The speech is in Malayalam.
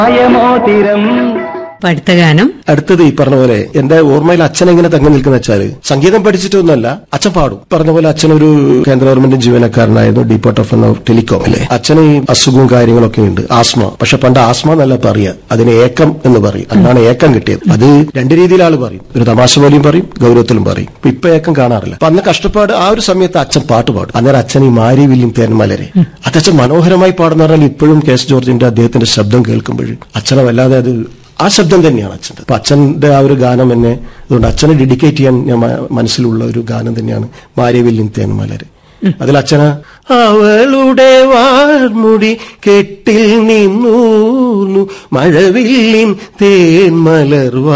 മായമോതിരം അപ്പൊ അടുത്ത ഗാനം അടുത്തത് ഈ പറഞ്ഞ പോലെ എന്റെ ഓർമ്മയിൽ അച്ഛൻ എങ്ങനെ തങ്ങി നിൽക്കുന്ന വെച്ചാല് സംഗീതം പഠിച്ചിട്ടൊന്നുമല്ല അച്ഛൻ പാടും പറഞ്ഞ പോലെ അച്ഛൻ ഒരു കേന്ദ്ര ഗവൺമെന്റ് ജീവനക്കാരനായിരുന്നു ഡിപ്പോർട്ട് ഓഫ് എന്ന ടെലികോം അല്ലേ അച്ഛന് ഈ അസുഖവും കാര്യങ്ങളൊക്കെ ഉണ്ട് ആസ്മ പക്ഷെ പണ്ട് ആസ്മ എന്നല്ല പറയുക അതിന് ഏക്കം എന്ന് പറയും അന്നാണ് ഏക്കം കിട്ടിയത് അത് രണ്ട് രീതിയിൽ ആള് പറയും ഒരു തമാശ പോലെയും പറയും ഗൗരവത്തിലും പറയും ഇപ്പൊ ഇപ്പൊ ഏക്കം കാണാറില്ല അപ്പൊ അന്ന് കഷ്ടപ്പാട് ആ ഒരു സമയത്ത് അച്ഛൻ പാട്ട് പാടും അന്നേരം അച്ഛൻ ഈ മാരി വില്യം തേന്മലരെ അത് അച്ഛൻ മനോഹരമായി പാടുന്ന പറഞ്ഞാൽ ഇപ്പോഴും കെ എസ് ജോർജിന്റെ അദ്ദേഹത്തിന്റെ ശബ്ദം കേൾക്കുമ്പോൾ അച്ഛനെ വല്ലാതെ അത് ആ ശബ്ദം തന്നെയാണ് അച്ഛൻ്റെ അപ്പൊ അച്ഛന്റെ ആ ഒരു ഗാനം എന്നെ അതുകൊണ്ട് അച്ഛനെ ഡെഡിക്കേറ്റ് ചെയ്യാൻ ഞാൻ മ- മനസ്സിലുള്ള ഒരു ഗാനം തന്നെയാണ് മാര്യവില്ലിൻ തേൻമലര് അതിൽ അച്ഛന് അവളുടെ വാർമുടി കെട്ടിൽ നിന്നൂന്നു മഴവില്ലിൻ തേൻമലർ